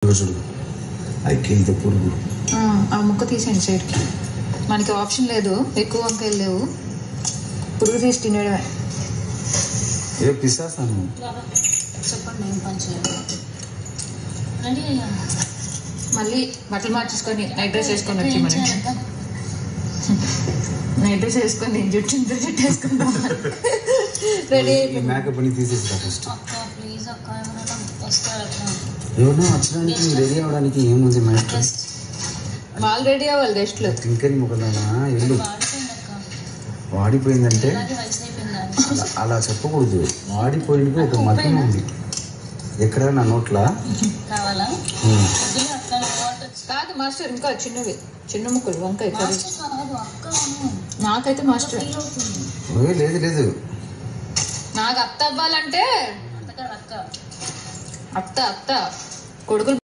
ఇదిగో చూడు ఐకేంత పురుగు ఆ, ఆ ముక్క తీసేయండి సైడ్కి మనకి ఆప్షన్ లేదు ఎక్కువ వంకాయలు లేవు పురుగు తీసి తినేయడమే ఏ పిసాసాను బాబా చెప్పండి ఏం పని చేయాలి రెడీ అయ్యా మళ్ళీ బట్టలు మార్చేసుకొని నైట్ డ్రెస్ వేసుకొని వచ్చి ఏం మనం చేయాలి నైట్ డ్రెస్ వేసుకొని జుట్టు ఇంత జుట్టు వేసుకుందాం రెడీ ఈ మేకప్ అని తీసేస్తా ఫస్ట్ అక్క ప్లీజ్ అక్క ఎవరైనా వస్తారు అక్క ఎవరైనా వచ్చడానికి రెడీ అవ్వడానికి ఏముంది మేకప్ జస్ట్ వాళ్ళు రెడీ అవ్వాలి గెస్ట్లు తింకని ముఖదానా ఎల్లు వాడిపోయింది అక్క వాడిపోయిందంటే ఇలాగే వయసు అయిపోయిందా అలా అలా చెప్పకూడదు వాడిపోయింది ఒక మతం ఉంది ఎక్కడ నా నోట్లా కావాలా ఉమ్. వద్దులే అక్క వాటర్ కాదు మాస్టర్ ఇంకా చిన్నవి చిన్న ముక్కలు వంకాయ కర్రీ మాస్టర్ కాదు అక్క అను. నాకైతే మాస్టర్ ఫీల్ అవుతుంది ఓయ్, లేదు లేదు నాకు అత్త అవ్వాలంటే అంతగా అక్క అత్త అత్త కొడుకులు